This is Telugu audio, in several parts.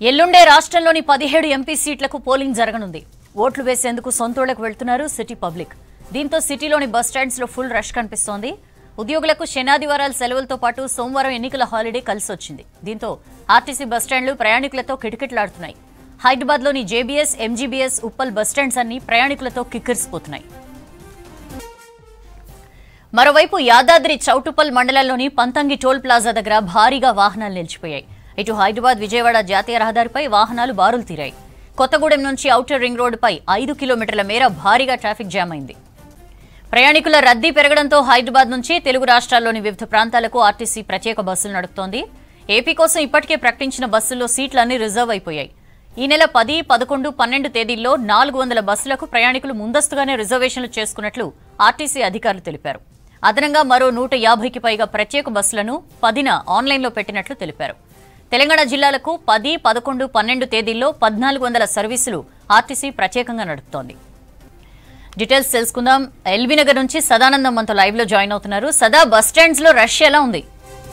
ఎల్లుండే రాష్ట్రంలోని పదిహేడు ఎంపీ సీట్లకు పోలింగ్ జరగనుంది ఓట్లు వేసేందుకు సొంతూళ్లకు వెళ్తున్నారు సిటీ పబ్లిక్ దీంతో సిటీలోని బస్ స్టాండ్స్ లో ఫుల్ రష్ కనిపిస్తోంది ఉద్యోగులకు శనాదివారాల సెలవులతో పాటు సోమవారం ఎన్నికల హాలిడే కలిసొచ్చింది దీంతో ఆర్టీసీ బస్టాండ్లు ప్రయాణికులతో కిటకిటలాడుతున్నాయి హైదరాబాద్లోని జేబీఎస్ ఎంజీబీఎస్ ఉప్పల్ బస్టాండ్స్ అన్ని ప్రయాణికులతో కిక్కిరిసిపోతున్నాయి మరోవైపు యాదాద్రి చౌటుపల్ మండలంలోని పంతంగి టోల్ ప్లాజా దగ్గర భారీగా వాహనాలు నిలిచిపోయాయి ఇటు హైదరాబాద్ విజయవాడ జాతీయ రహదారిపై వాహనాలు బారులు తీరాయి కొత్తగూడెం నుంచి ఔటర్ రింగ్ రోడ్డుపై ఐదు కిలోమీటర్ల మేర భారీగా ట్రాఫిక్ జామ్ అయింది ప్రయాణికుల రద్దీ పెరగడంతో హైదరాబాద్ నుంచి తెలుగు రాష్ట్రాల్లోని వివిధ ప్రాంతాలకు ఆర్టీసీ ప్రత్యేక బస్సులు నడుపుతోంది ఏపీ కోసం ఇప్పటికే ప్రకటించిన బస్సుల్లో సీట్లన్నీ రిజర్వ్ అయిపోయాయి ఈ నెల పది పదకొండు పన్నెండు తేదీల్లో నాలుగు వందల బస్సులకు ప్రయాణికులు ముందస్తుగానే రిజర్వేషన్లు చేసుకున్నట్లు ఆర్టీసీ అధికారులు తెలిపారు అదనంగా మరో నూట యాభైకి పైగా ప్రత్యేక బస్సులను పదిన ఆన్లైన్లో పెట్టినట్లు తెలిపారు తెలంగాణ జిల్లాలకు పది పదకొండు పన్నెండు తేదీల్లో పద్నాలుగు వందల సర్వీసులు ఆర్టీసీ ప్రత్యేకంగా నడుపుతోంది డీటెయిల్స్ తెలుసుకుందాం ఎల్బీ నగర్ నుంచి సదానందం మనతో లైవ్ లో జాయిన్ అవుతున్నారు సదా బస్ స్టాండ్స్ లో రష్ ఎలా ఉంది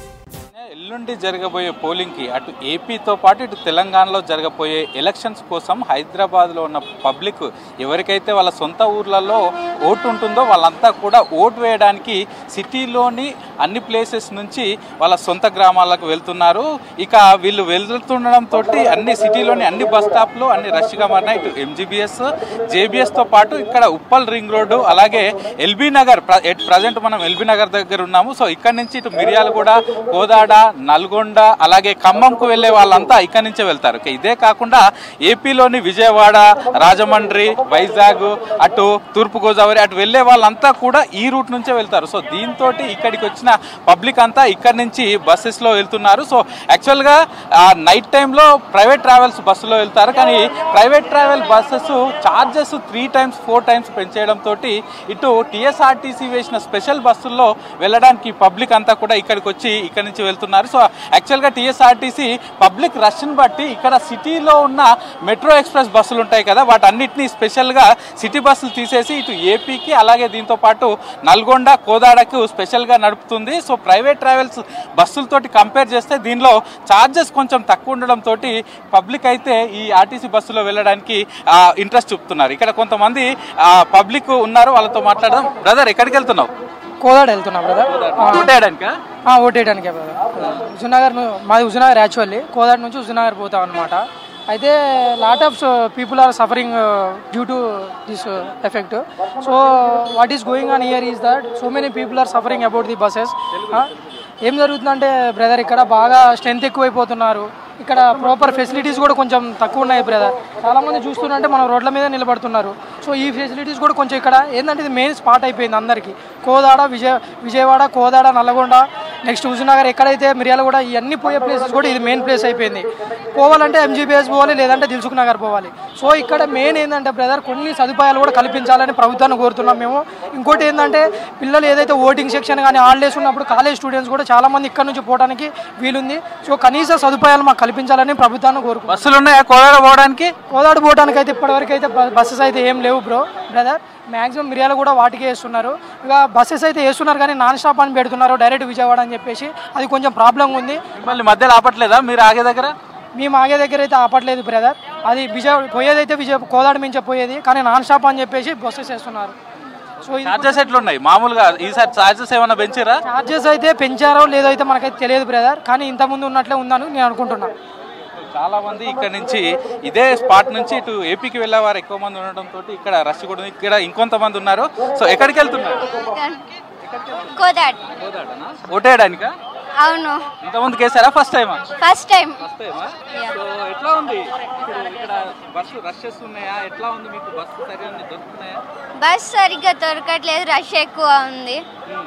ఎల్లుండి జరగబోయే పోలింగ్కి అటు ఏపీతో పాటు ఇటు తెలంగాణలో జరగబోయే ఎలక్షన్స్ కోసం హైదరాబాద్లో ఉన్న పబ్లిక్ ఎవరికైతే వాళ్ళ సొంత ఊర్లలో ఓటు ఉంటుందో వాళ్ళంతా కూడా ఓటు వేయడానికి సిటీలోని అన్ని ప్లేసెస్ నుంచి వాళ్ళ సొంత గ్రామాలకు వెళ్తున్నారు ఇక వీళ్ళు వెళ్తుండడంతో అన్ని సిటీలోని అన్ని బస్ స్టాప్లు అన్ని రష్గా మారినాయి ఇటు ఎంజీబీఎస్ జేబీఎస్తో పాటు ఇక్కడ ఉప్పల్ రింగ్ రోడ్డు అలాగే ఎల్బీ నగర్ ప్రజెంట్ మనం ఎల్బీ నగర్ దగ్గర ఉన్నాము సో ఇక్కడ నుంచి ఇటు మిర్యాలగూడ కోదాడ నల్గొండ అలాగే ఖమ్మంకు వెళ్లే వాళ్ళంతా ఇక్కడ నుంచే వెళ్తారు ఇక ఇదే కాకుండా ఏపీలోని విజయవాడ రాజమండ్రి వైజాగ్ అటు తూర్పు గోదావరి అటు వెళ్లే వాళ్ళంతా కూడా ఈ రూట్ నుంచే వెళ్తారు సో దీంతో ఇక్కడికి వచ్చిన పబ్లిక్ అంతా ఇక్కడ నుంచి బస్సెస్ లో వెళ్తున్నారు సో యాక్చువల్ గా నైట్ టైంలో ప్రైవేట్ ట్రావెల్స్ బస్సులో వెళ్తారు కానీ private travel buses charges three times four times పెంచేయడంతో ఇటు టీఎస్ఆర్టీసీ వేసిన స్పెషల్ బస్సుల్లో వెళ్ళడానికి పబ్లిక్ అంతా కూడా ఇక్కడికి వచ్చి ఇక్కడ నుంచి వెళ్తున్నారు సో యాక్చువల్గా టీఎస్ఆర్టీసీ పబ్లిక్ రష్ని బట్టి ఇక్కడ సిటీలో ఉన్న మెట్రో ఎక్స్ప్రెస్ బస్సులు ఉంటాయి కదా వాటన్నిటిని స్పెషల్గా సిటీ బస్సులు తీసేసి ఇటు ఏపీకి అలాగే దీంతో పాటు నల్గొండ కోదాడకు స్పెషల్గా నడుపుతుంది సో ప్రైవేట్ ట్రావెల్స్ బస్సులతోటి కంపేర్ చేస్తే దీనిలో ఛార్జెస్ కొంచెం తక్కువ ఉండడంతో పబ్లిక్ అయితే ఈ ఆర్టీసీ బస్సులో వెళ్ళడానికి ఇంట్రెస్ట్ చూపుతున్నారు ఇక్కడ కొంతమంది పబ్లిక్ ఉన్నారు వాళ్ళతో మాట్లాడదాం బ్రదర్ ఎక్కడికి వెళ్తున్నావు కోదాడ వెళ్తున్నా బ్రదర్ ఓటేయడానికా ఓటేయడానికే బ్రదర్ హుజునగర్ ను- మాది హుజునగర్ యాక్చువల్లీ కోదాడ నుంచి హుజునగర్ పోతాం అనమాట అయితే lot of people are suffering due to this effect so what is going on here is that so many people are suffering about the buses ఏం జరుగుతుందంటే బ్రదర్ ఇక్కడ బాగా స్ట్రెంత్ ఎక్కువైపోతున్నారు ఇక్కడ ప్రాపర్ ఫెసిలిటీస్ కూడా కొంచెం తక్కువ ఉన్నాయి బ్రదర్ చాలామంది చూస్తుంటే మనం రోడ్ల మీద నిలబడుతున్నారు సో ఈ ఫెసిలిటీస్ కూడా కొంచెం ఇక్కడ ఏంటంటే ఇది మెయిన్ స్పాట్ అయిపోయింది అందరికీ కోదాడ విజయ విజయవాడ కోదాడ నల్లగొండ నెక్స్ట్ హుజునగర్ ఎక్కడైతే మిర్యాల కూడా ఇవన్నీ పోయే ప్లేసెస్ కూడా ఇది మెయిన్ ప్లేస్ అయిపోయింది పోవాలంటే ఎంజీబీఎస్ పోవాలి లేదంటే దిల్సుఖ్ నగర్ పోవాలి సో ఇక్కడ మెయిన్ ఏంటంటే బ్రదర్ కొన్ని సదుపాయాలు కూడా కల్పించాలని ప్రభుత్వాన్ని కోరుతున్నాం మేము ఇంకోటి ఏంటంటే పిల్లలు ఏదైతే ఓటింగ్ సెక్షన్ కానీ హాలిడేస్ ఉన్నప్పుడు కాలేజ్ స్టూడెంట్స్ కూడా చాలా మంది ఇక్కడ నుంచి పోవడానికి వీలుంది సో కనీస సదుపాయాలు మాకు కల్పించాలని ప్రభుత్వాన్ని కోరుకుంటున్నాం బస్సులు ఉన్నాయా కోదాడ పోవడానికి కోదాడు పోవడానికి అయితే ఇప్పటివరకు అయితే బ- బస్సెస్ అయితే ఏం లేవు బ్రో బ్రదర్ మ్యాక్సిమం మిరియాలు కూడా వాటికే వేస్తున్నారు ఇక బస్సెస్ అయితే వేస్తున్నారు కానీ నాన్ స్టాప్ అని పెడుతున్నారు డైరెక్ట్ విజయవాడ అని చెప్పేసి అది కొంచెం ప్రాబ్లం ఉంది మళ్ళీ మధ్యలో ఆపట్లేదా మీరు ఆగే దగ్గర మేము ఆగే దగ్గర అయితే ఆపట్లేదు బ్రదర్ అది విజయ పోయేది అయితే విజయ కోదాడ మించే పోయేది కానీ నాన్ స్టాప్ అని చెప్పేసి బస్సెస్ వేస్తున్నారు సో ఇది చార్జెస్ ఎట్లున్నాయి మామూలుగా ఈసారి చార్జెస్ ఏమైనా పెంచిరా చార్జెస్ అయితే పెంచారో లేదో అయితే మనకైతే తెలియదు బ్రదర్ కానీ ఇంతకుముందు ఉన్నట్లే ఉందని నేను అనుకుంటున్నాను చాలా మంది ఇక్కడ నుంచి ఇదే స్పాట్ నుంచి ఇటు ఏపీకి వెళ్ళే వారు ఎక్కువ మంది ఉండడంతో ఇక్కడ రష్ కూడా ఉంది. ఇక్కడ ఇంకొంతమంది ఉన్నారు సో ఎక్కడికి వెళ్తున్నారు కోదాడ్ కోదాడనా? ఓటేయడానికా అవును ఇంతమందికి వేసారా ఫస్ట్ టైమా ఫస్ట్ టైం ఫస్ట్ టైమా సో ఎట్లా ఉంది ఇప్పుడు ఇక్కడ బస్సు రషెస్ ఉన్నాయా ఎట్లా ఉంది మీకు బస్సు సరిగా దొరుకుతున్నాయా బస్ సరిగ్గా దొరకట్లేదు రష్ ఎక్కువ ఉంది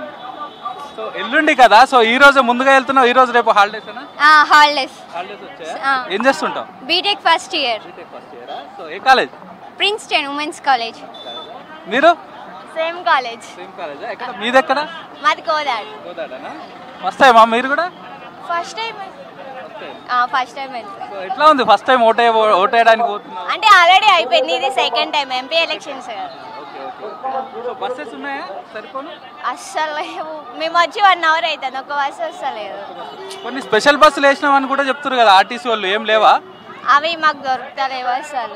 సో ఎల్లుండి కదా సో ఈ రోజు ముందుగా వెళ్తున్నావు ఈ రోజు రేపు హాలిడేస్ హాలిడేస్ హాలిడేస్ వచ్చాయా ఆ. ఏం చేస్తుంటావు బీటెక్ ఫస్ట్ ఇయర్ ఫస్ట్ ఇయరా సో ఏ కాలేజ్ ప్రిన్స్టన్ ఉమెన్స్ కాలేజ్ మీరు సేమ్ కాలేజ్ సేమ్ కాలేజా ఎక్కడ మీది ఎక్కడ మాది కోదాడ్ గోదాడనా ఫస్ట్ టైమా మీరు కూడా ఫస్ట్ టైం ఫస్ట్ టైం వెళ్తాం సో ఎట్లా ఉంది ఫస్ట్ టైం ఓటే ఓటేయడానికి పోతున్నా అంటే ఆల్రెడీ అయిపోయింది ఇది second time MP elections okay okay so buses ఉన్నాయా సరిపోను అస్సలు లేవు మేము వచ్చి వన్ అవర్ అవుతుంది ఒక బస్ వస్తలేదు కొన్ని స్పెషల్ బస్సులు వేసినామని కూడా చెప్తారు కదా ఆర్టీసీ వాళ్ళు ఏం లేవా అవి మాకు దొరుకుతలేవు అసలు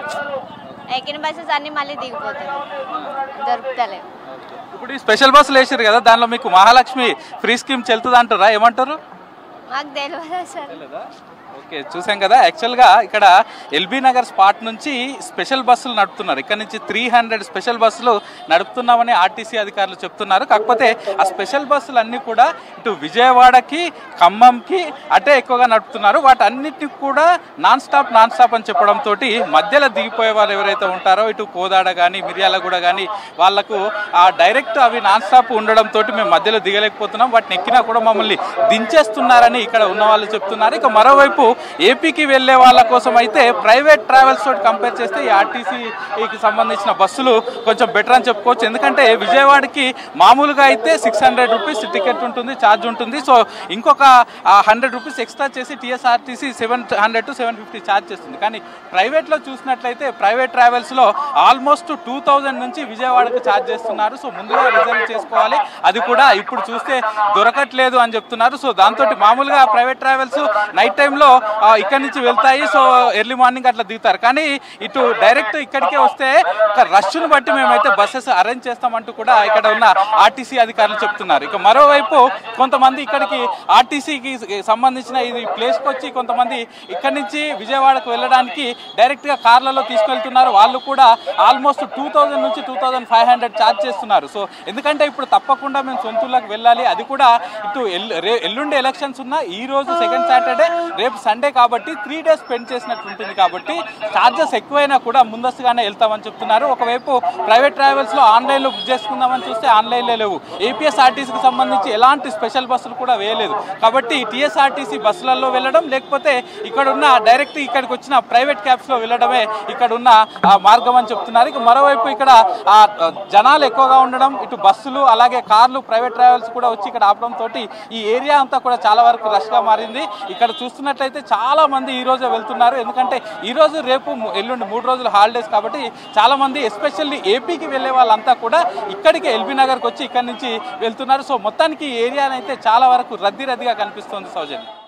ఎక్కిన బస్సెస్ అన్నీ మళ్ళీ దిగిపోతాయి దొరుకుతలేవు ఇప్పుడు ఈ స్పెషల్ బస్సులు వేసారు కదా దానిలో మీకు మహాలక్ష్మి ఫ్రీ స్కీమ్ చెల్తుంది అంటారా ఏమంటారు మాకు తెలియదు అసలు ఓకే చూసాం కదా యాక్చువల్గా ఇక్కడ ఎల్బీ నగర్ స్పాట్ నుంచి స్పెషల్ బస్సులు నడుపుతున్నారు ఇక్కడ నుంచి త్రీ హండ్రెడ్ స్పెషల్ బస్సులు నడుపుతున్నామని ఆర్టీసీ అధికారులు చెప్తున్నారు కాకపోతే ఆ స్పెషల్ బస్సులు అన్నీ కూడా ఇటు విజయవాడకి ఖమ్మంకి అటే ఎక్కువగా నడుపుతున్నారు వాటన్నిటిని కూడా నాన్ స్టాప్ నాన్ స్టాప్ అని చెప్పడంతో మధ్యలో దిగిపోయే వాళ్ళు ఎవరైతే ఉంటారో ఇటు కోదాడ కానీ మిర్యాలగూడ కానీ వాళ్ళకు ఆ డైరెక్ట్ అవి నాన్ స్టాప్ ఉండడంతో మేము మధ్యలో దిగలేకపోతున్నాం వాటిని ఎక్కినా కూడా మమ్మల్ని దించేస్తున్నారని ఇక్కడ ఉన్న వాళ్ళు చెప్తున్నారు ఇక మరోవైపు ఏపీకి వెళ్ళే వాళ్ళ కోసం అయితే ప్రైవేట్ ట్రావెల్స్ తోటి కంపేర్ చేస్తే ఈ ఆర్టీసీకి సంబంధించిన బస్సులు కొంచెం బెటర్ అని చెప్పుకోవచ్చు ఎందుకంటే విజయవాడకి మామూలుగా అయితే సిక్స్ హండ్రెడ్ రూపీస్ టికెట్ ఉంటుంది ఛార్జ్ ఉంటుంది సో ఇంకొక హండ్రెడ్ రూపీస్ ఎక్స్ట్రా చేసి TSRTC seven hundred to seven fifty charge చేస్తుంది కానీ ప్రైవేట్లో చూసినట్లయితే ప్రైవేట్ ట్రావెల్స్లో ఆల్మోస్ట్ టూ థౌజండ్ నుంచి విజయవాడకు ఛార్జ్ చేస్తున్నారు సో ముందుగా రిజర్వ్ చేసుకోవాలి అది కూడా ఇప్పుడు చూస్తే దొరకట్లేదు అని చెప్తున్నారు సో దాంతో మామూలుగా ప్రైవేట్ ట్రావెల్స్ నైట్ టైంలో ఇక్కడి నుంచి వెళ్తాయి సో ఎర్లీ మార్నింగ్ అట్లా దిగుతారు కానీ ఇటు డైరెక్ట్ ఇక్కడికే వస్తే ఒక రష్ను బట్టి మేమైతే బస్సెస్ అరేంజ్ చేస్తామంటూ కూడా ఇక్కడ ఉన్న ఆర్టీసీ అధికారులు చెప్తున్నారు ఇక మరోవైపు కొంతమంది ఇక్కడికి ఆర్టీసీకి సంబంధించిన ఇది ప్లేస్కి వచ్చి కొంతమంది ఇక్కడి నుంచి విజయవాడకు వెళ్ళడానికి డైరెక్ట్గా కార్లలో తీసుకెళ్తున్నారు వాళ్ళు కూడా ఆల్మోస్ట్ టూ థౌజండ్ నుంచి two thousand five hundred charge చేస్తున్నారు సో ఎందుకంటే ఇప్పుడు తప్పకుండా మేము సొంతూళ్ళకి వెళ్ళాలి అది కూడా ఇటు ఎల్లు- రే- ఎల్లుండి ఎలక్షన్స్ ఉన్న ఈ రోజు సెకండ్ సాటర్డే రేపు సండే కాబట్టి త్రీ డేస్ స్పెండ్ చేసినట్టు ఉంటుంది కాబట్టి ఛార్జెస్ ఎక్కువైనా కూడా ముందస్తుగానే వెళ్తామని చెప్తున్నారు ఒకవైపు ప్రైవేట్ ట్రావెల్స్ లో ఆన్లైన్ లో బుక్ చేసుకుందామని చూస్తే ఆన్లైన్ లో లేవు ఏపీఎస్ఆర్టీసీకి సంబంధించి ఎలాంటి స్పెషల్ బస్సులు కూడా వేయలేదు కాబట్టి టీఎస్ఆర్టీసీ బస్సులలో వెళ్ళడం లేకపోతే ఇక్కడ ఉన్న డైరెక్ట్ ఇక్కడికి వచ్చిన ప్రైవేట్ క్యాబ్స్ లో వెళ్ళడమే ఇక్కడ ఉన్న ఆ, మార్గం అని చెప్తున్నారు ఇక మరోవైపు ఇక్కడ ఆ, ఆ, జనాలు ఎక్కువగా ఉండడం ఇటు బస్సులు అలాగే కార్లు ప్రైవేట్ ట్రావెల్స్ కూడా వచ్చి ఇక్కడ ఆపడం తోటి ఈ ఏరియా అంతా కూడా చాలా వరకు రష్ గా మారింది ఇక్కడ చూస్తున్నట్లయితే చాలా మంది ఈ రోజే వెళ్తున్నారు ఎందుకంటే ఈ రోజు రేపు ము- ఎల్లుండి మూడు రోజులు హాలిడేస్ కాబట్టి చాలా మంది ఎస్పెషల్లీ ఏపీకి వెళ్ళే వాళ్ళంతా కూడా ఇక్కడికి ఎల్బీ నగర్కి వచ్చి ఇక్కడి నుంచి వెళ్తున్నారు సో మొత్తానికి ఈ ఏరియా అయితే చాలా వరకు రద్దీ రద్దీగా కనిపిస్తోంది సౌజన్య